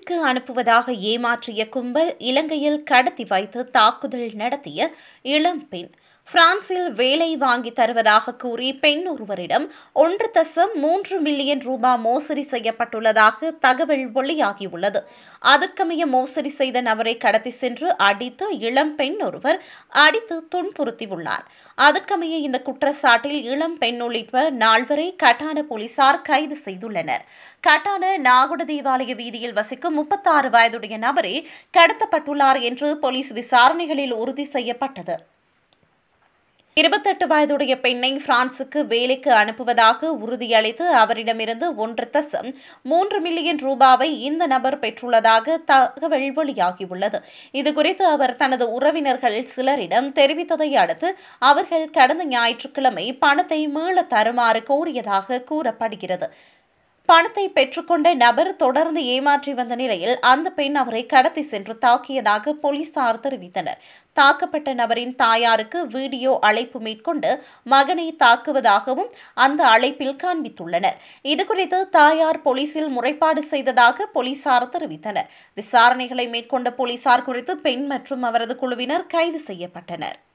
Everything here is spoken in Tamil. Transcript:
வேலைக்கு அனுப்புவதாக ஏமாற்றிய கும்பல் இலங்கையில் கடத்தி வைத்து தாக்குதல் நடத்திய இளம்பெண் பிரான்சில் வேலை வாங்கி தருவதாக கூறி பெண் ஒருவரிடம் ஒன்று தசம் மூன்று மில்லியன் ரூபாய் மோசடி செய்யப்பட்டுள்ளதாக தகவல் வெளியாகியுள்ளது அதற்கமைய மோசடி செய்த நபரை கடத்தி சென்று அடித்து இளம் பெண் ஒருவர் அடித்து துன்புறுத்தியுள்ளார் அதற்கமைய இந்த குற்றச்சாட்டில் இளம் பெண் உள்ளிட்ட நால்வரை கட்டான போலீசார் கைது செய்துள்ளனர் கட்டான நாகுட தேவாலய வீதியில் வசிக்கும் முப்பத்தாறு வயதுடைய நபரே கடத்தப்பட்டுள்ளார் என்று போலீஸ் விசாரணைகளில் உறுதி செய்யப்பட்டது இருபத்தெட்டு வயதுடைய பெண்ணை பிரான்சுக்கு வேலைக்கு அனுப்புவதாக உறுதியளித்து அவரிடமிருந்து ஒன்று தசம் மூன்று மில்லியன் ரூபாவை இந்த நபர் பெற்றுள்ளதாக தகவல் வெளியாகியுள்ளது இதுகுறித்து அவர் தனது உறவினர்கள் சிலரிடம் தெரிவித்ததை அடுத்து அவர்கள் கடந்த ஞாயிற்றுக்கிழமை பணத்தை மீள தருமாறு கோரியதாக கூறப்படுகிறது பணத்தை பெற்றுக்கொண்ட நபர் தொடர்ந்து ஏமாற்றி வந்த நிலையில் அந்த பெண் அவரை கடத்தி சென்று தாக்கியதாக போலீசார் தெரிவித்தனர் தாக்கப்பட்ட நபரின் தாயாருக்கு வீடியோ அழைப்பு மேற்கொண்டு மகனை தாக்குவதாகவும் அந்த அழைப்பில் காண்பித்துள்ளனர் இதுகுறித்து தாயார் போலீசில் முறைப்பாடு செய்ததாக போலீசார் தெரிவித்தனர் விசாரணைகளை மேற்கொண்ட போலீசார் குறித்து பெண் மற்றும் அவரது குழுவினர் கைது செய்யப்பட்டனர்